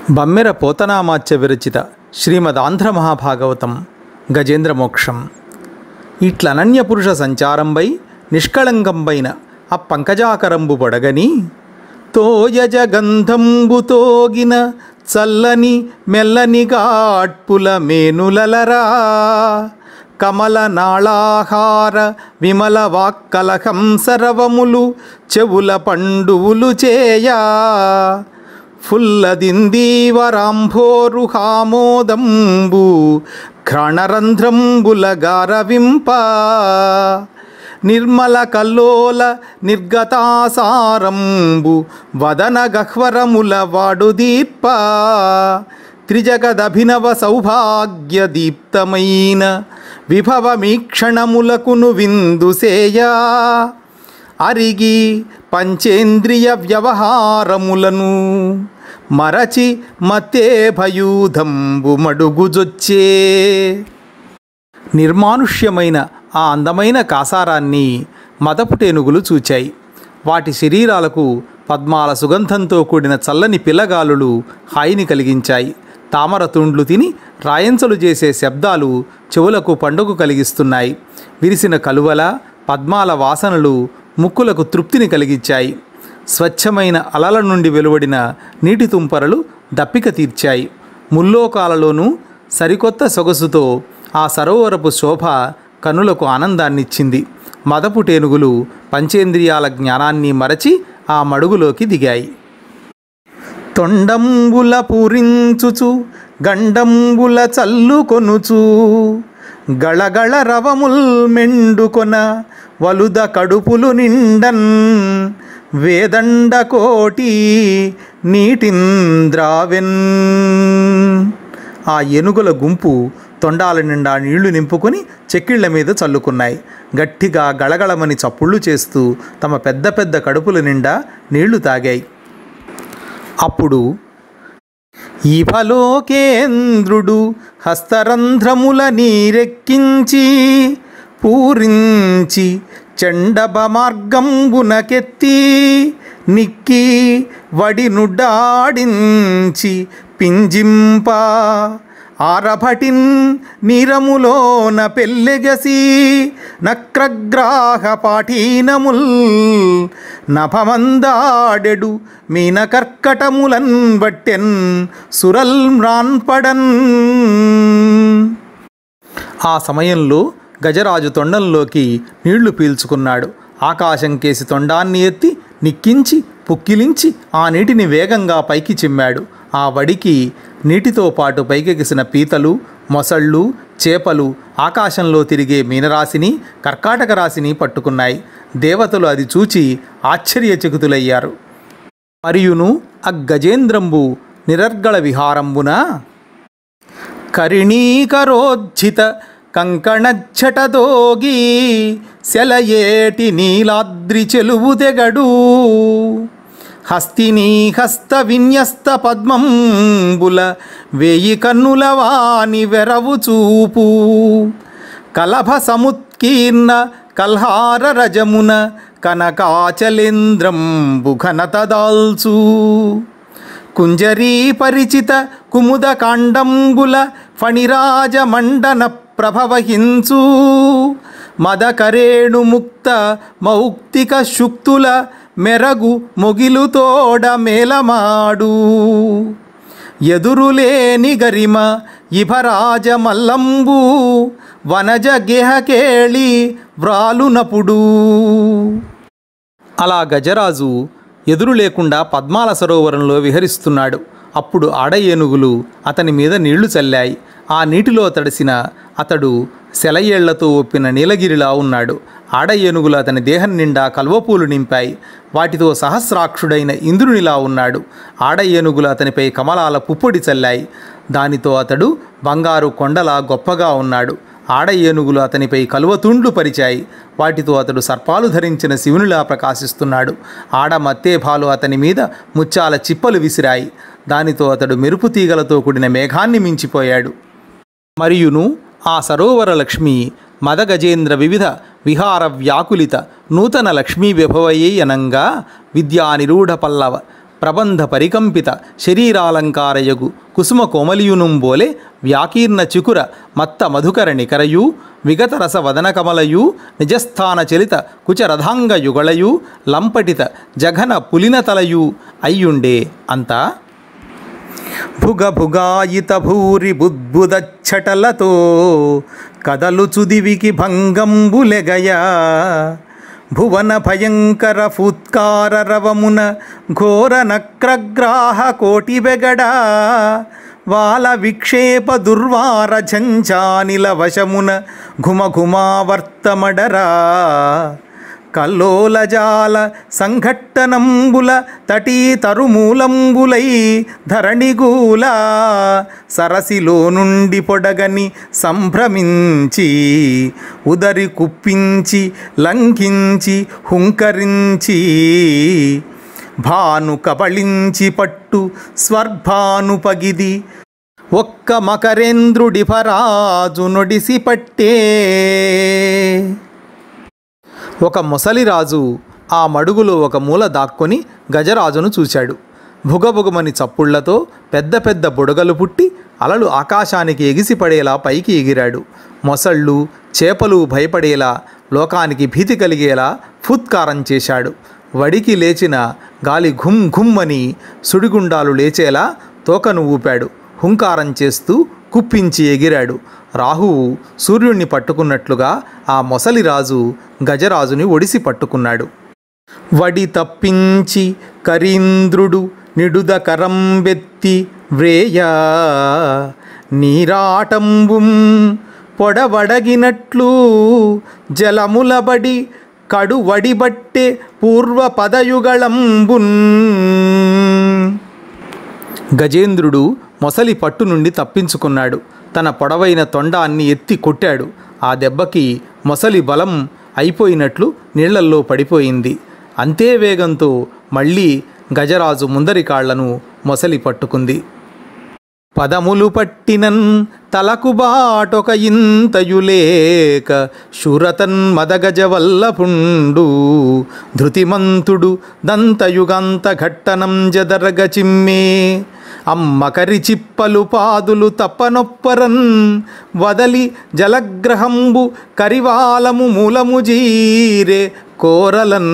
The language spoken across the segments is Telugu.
బమ్మెర పోతనామాచ్య విరచిత శ్రీమద్ ఆంధ్ర మహాభాగవతం గజేంద్రమోక్షం ఇట్లనన్య పురుష సంచారంబై నిష్కళంకంబైన ఆ పంకజాకరంబు బొడగని తోయజ గంధంబుతోగిన చల్లని మెల్లని గాట్పుల మేనులలరా కమల నాళాహార విమల వాక్కలకం సరవములు చెవుల పండువులు చేయా ఫుల్లదిందీవరాంభోరుహామోదంబు ఘ్రాణరంధ్రంబుల గారవింప నిర్మల కల్లోల నిర్గతాసారంబు వదన గహ్వరముల వాడుదీర్ప త్రిజగదభినవ సౌభాగ్య దీప్తమైన విభవమీక్షణములకును విందుసేయా అరిగి పంచేంద్రియ వ్యవహారములను మరచి మతే భయూధంబు మడుగుజొచ్చే నిర్మానుష్యమైన ఆ అందమైన కాసారాన్ని మదపుటేనుగులు చూచాయి వాటి శరీరాలకు పద్మాల సుగంధంతో కూడిన చల్లని పిల్లగాలులు హాయిని కలిగించాయి తామర తుండ్లు తిని రాయంచలు చేసే శబ్దాలు చెవులకు పండుగ కలిగిస్తున్నాయి విరిసిన కలువల పద్మాల వాసనలు ముక్కులకు తృప్తిని కలిగించాయి స్వచ్ఛమైన అలల నుండి వెలువడిన నీటి తుంపరలు దప్పిక తీర్చాయి ముల్లోకాలలోనూ సరికొత్త సొగసుతో ఆ సరోవరపు శోభ కనులకు ఆనందాన్నిచ్చింది మదపు టేనుగులు పంచేంద్రియాల జ్ఞానాన్ని మరచి ఆ మడుగులోకి దిగాయి తొండంబుల పూరించుచు గండంబుల చల్లుకొనుచు గళగళ రవముల్ మెండుకొన వలుద కడుపులు నిండన్ వేదండ కోటి నీటింద్రావెన్ ఆ ఏనుగుల గుంపు తొండాల నిండా నీళ్లు నింపుకొని చెక్కిళ్ల మీద చల్లుకున్నాయి గట్టిగా గళగళమని చప్పుళ్ళు చేస్తూ తమ పెద్ద పెద్ద కడుపుల నిండా నీళ్లు తాగాయి అప్పుడు ఈఫలోకేంద్రుడు హస్తరంధ్రముల నీరెక్కించి పూరించి చండబ మార్గంబునకెత్తి నిక్కి వడినుడ్డాడించి పింజింప ఆరభటిన్ నీరములోన పెల్లెగసి నక్రగ్రాహ పాఠీనముల్ నభమందాడెడు మీన కర్కటములన్ బట్టెన్ సురల్ మ్రాన్పడన్ ఆ సమయంలో గజరాజు తొండంలోకి నీళ్లు పీల్చుకున్నాడు ఆకాశం కేసి తొండాన్ని ఎత్తి నిక్కించి పుక్కిలించి ఆ నీటిని వేగంగా పైకి చిమ్మాడు ఆ వడికి నీటితో పాటు పైకెగిసిన పీతలు మొసళ్ళు చేపలు ఆకాశంలో తిరిగే మీనరాశిని కర్కాటక రాశిని పట్టుకున్నాయి దేవతలు అది చూచి ఆశ్చర్యచకితులయ్యారు మరియును అగ్గజేంద్రంబు నిరర్గళ విహారంబున కరిణీకరోజ్జిత కంకణచ్చటదోగి సెలయేటి నీలాద్రి చెలువుదెగడు హస్తినీ హస్త విన్యస్త పద్మంబుల వేయి కన్నుల వాని వెరవు చూపు కలభ సముత్కీర్ణ కల్హార రజమున కనకాచలేంద్రంబు ఘనతదాల్చు కుంజరీ పరిచిత కుముద కాండంబుల ఫణిరాజ మండన ప్రభవహించు మదకరేణు ముక్త మౌక్తిక శుక్తుల మెరగు మొగిలుతోడ మేలమాడు ఎదురులేని గరిమ ఇభరాజ మల్లంబు వనజ గేహకేళి వ్రాలునపుడు అలా గజరాజు ఎదురు లేకుండా పద్మాల సరోవరంలో విహరిస్తున్నాడు అప్పుడు ఆడ ఏనుగులు అతని మీద నీళ్లు చల్లాయి ఆ నీటిలో తడిసిన అతడు సెలయేళ్లతో ఒప్పిన నీలగిరిలా ఉన్నాడు ఆడ ఏనుగులు అతని దేహం నిండా కల్వపూలు నింపాయి వాటితో సహస్రాక్షుడైన ఇంద్రునిలా ఉన్నాడు ఆడ ఏనుగులు అతనిపై కమలాల పుప్పొడి చల్లాయి దానితో అతడు బంగారు కొండలా గొప్పగా ఉన్నాడు ఆడ ఏనుగులు అతనిపై కలువతుండ్లు పరిచాయి వాటితో అతడు సర్పాలు ధరించిన శివునిలా ప్రకాశిస్తున్నాడు ఆడ మత్తేభాలు అతని మీద ముత్యాల చిప్పలు విసిరాయి దానితో అతడు మెరుపు తీగలతో కూడిన మేఘాన్ని మించిపోయాడు మరియును ఆ సరోవర లక్ష్మి మదగజేంద్ర వివిధ విహార వ్యాకులిత నూతన లక్ష్మీ విభవయే అనంగా విద్యా నిరూఢ పల్లవ ప్రబంధ పరికంపిత శరీరాలంకారయగు కుసుమ కోమలియునుంబోలే వ్యాకీర్ణ చికుర మత్త మధుకర నికరయు విగత రస వదన కమలయు నిజస్థాన చలిత కుచరథాంగ యుగళయు లంపటిత జఘన పులినతలయు అయ్యుండే అంతా భుగ భుగాయిత భూరి బుద్బుదచ్చటలతో కదలు చుదివికి భంగంబులెగయ భువన భయంకర ఫూత్కార రవమున ఘోర నక్రగ్రాహ కోటి వెగడా వాల విక్షేప దుర్వార ఝంఝానిల వశమున ఘుమ ఘుమావర్తమడరా కల్లోలజాల సంఘట్టనంబుల తటీ తరుమూలంబులై ధరణిగూల సరసిలో నుండి పొడగని సంభ్రమించి ఉదరి కుప్పించి లంఘించి హుంకరించి భాను కబళించి పట్టు స్వర్భాను పగిది ఒక్క మకరేంద్రుడి ఫరాజు నొడిసి పట్టే ఒక ముసలిరాజు ఆ మడుగులో ఒక మూల దాక్కొని గజరాజును చూశాడు భుగభుగమని చప్పుళ్లతో పెద్ద పెద్ద బుడగలు పుట్టి అలలు ఆకాశానికి ఎగిసిపడేలా పైకి ఎగిరాడు మొసళ్ళు చేపలు భయపడేలా లోకానికి భీతి కలిగేలా ఫుత్కారం చేశాడు వడికి లేచిన గాలి ఘుమ్ ఘుమ్ అని సుడిగుండాలు లేచేలా తోకను ఊపాడు హుంకారం చేస్తూ కుప్పించి ఎగిరాడు రాహువు సూర్యుణ్ణి పట్టుకున్నట్లుగా ఆ మొసలిరాజు గజరాజుని ఒడిసి పట్టుకున్నాడు వడి తప్పించి కరీంద్రుడు నిడుద కరంబెత్తి వ్రేయ నీరాటంబుం పొడవడగినట్లు జలములబడి కడు వడిబట్టే పూర్వ పదయుగళంబున్ గజేంద్రుడు మొసలి పట్టు నుండి తప్పించుకున్నాడు తన పొడవైన తొండాన్ని ఎత్తి కొట్టాడు ఆ దెబ్బకి మొసలి బలం అయిపోయినట్లు నీళ్లల్లో పడిపోయింది అంతే వేగంతో మళ్ళీ గజరాజు ముందరి కాళ్లను మొసలి పట్టుకుంది పదములు పట్టినన్ తలకు బాటొక ఇంతయులేక శూరతన్ మదగజ వల్లపుండు ధృతిమంతుడు దంతయుగంత ఘట్టనం జదరగ చిమ్మే అమ్మకరి చిప్పలు పాదులు తప్పనొప్పరన్ వదలి జలగ్రహంబు కరివాలము మూలము జీరే కోరలన్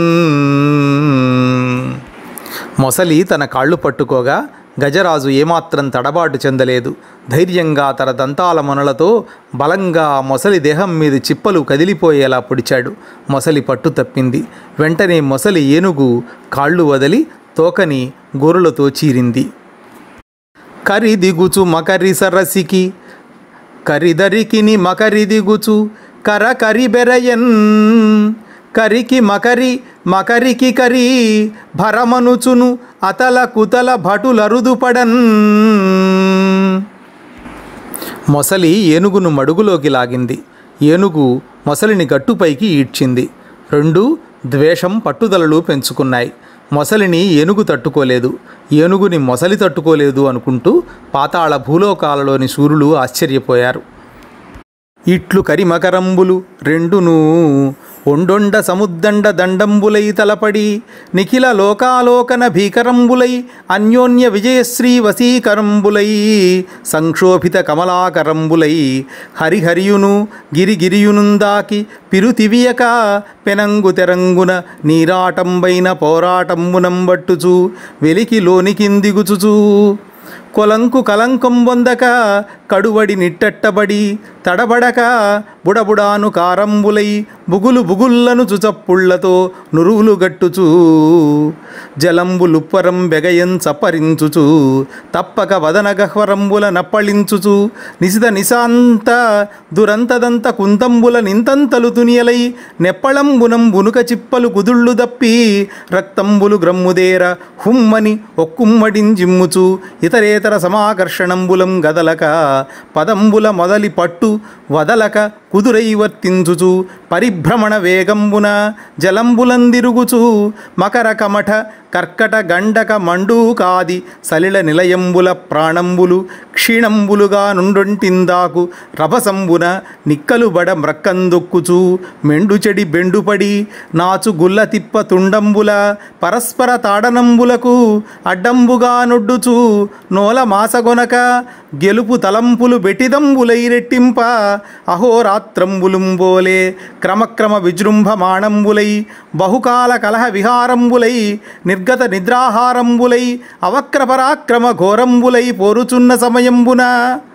మొసలి తన కాళ్ళు పట్టుకోగా గజరాజు ఏమాత్రం తడబాటు చెందలేదు ధైర్యంగా తన దంతాల మొనలతో బలంగా ఆ మొసలి దేహం మీద చిప్పలు కదిలిపోయేలా పొడిచాడు మొసలి పట్టు తప్పింది వెంటనే మొసలి ఏనుగు కాళ్ళు వదిలి తోకని గోరులతో చీరింది కరి దిగుచు మకరి సరసికి కరిదరికిని మకరి దిగుచు కర కరి బెరయన్ కరికి మకరి మకరికి కరి భరమనుచును అతల కుతల భటులరుదుపడన్ మొసలి ఏనుగును మడుగులోకి లాగింది ఏనుగు మొసలిని గట్టుపైకి ఈడ్చింది రెండు ద్వేషం పట్టుదలలు పెంచుకున్నాయి మొసలిని ఏనుగు తట్టుకోలేదు ఏనుగుని మొసలి తట్టుకోలేదు అనుకుంటూ పాతాళ భూలోకాలలోని సూర్యులు ఆశ్చర్యపోయారు ఇట్లు కరిమకరంబులు రెండును ఒండొండ సముద్దండ దండంబులై తలపడి నిఖిల లోకాలోకన భీకరంబులై అన్యోన్య విజయశ్రీ వశీకరంబులై సంక్షోభిత కమలాకరంబులై హరిహరియును గిరిగిరియునుందాకి పిరుతివియక పెనంగు తెరంగున నీరాటంబైన పోరాటంబునంబట్టుచు వెలికి లోనికిందిగుచుచూ కొలంకు కలంకం పొందక కడువడి నిట్టట్టబడి తడబడక బుడబుడాను కారంబులై బుగులు బుగుల్లను చుచప్పుళ్లతో నురువులు గట్టుచూ జలంబులుప్పరం బెగయం చప్పరించుచు తప్పక వదన గహ్వరంబుల నప్పళించుచు నిశిత నిశాంత దురంతదంత కుంతంబుల నింతంతలు తునియలై నెప్పళంబునం బునుక చిప్పలు కుదుళ్ళు దప్పి రక్తంబులు గ్రమ్ముదేర హుమ్మని ఒక్కుమ్మడింజిమ్ముచు ఇతరేతర సమాకర్షణంబులం గదలక పదంబుల మొదలి పట్టు వదలక కుదురై వర్తించుచు పరిభ్రమణ వేగంబున జలంబులందిరుగుచు మకర కమఠ కర్కట గండక మండూకాది సలిల నిలయంబుల ప్రాణంబులు క్షీణంబులుగా నుండొంటిందాకు రభసంబున నిక్కలుబడ మ్రక్కందొక్కుచూ మెండు చెడి బెండుపడి నాచు గుల్ల తిప్ప తుండంబుల పరస్పర తాడనంబులకు అడ్డంబుగా నొడ్డుచూ నోల మాసగొనక గెలుపు తలంపులు బెటిదంబులై రెట్టింప అహోరాత్రంబులుంబోలే క్రమక్రమ విజృంభమాణంబులై బహుకాల కలహ విహారంబులై నిర్గత నిద్రాహారంబులై అవక్ర పరాక్రమ ఘోరంబులై పోరుచున్న సమయంబున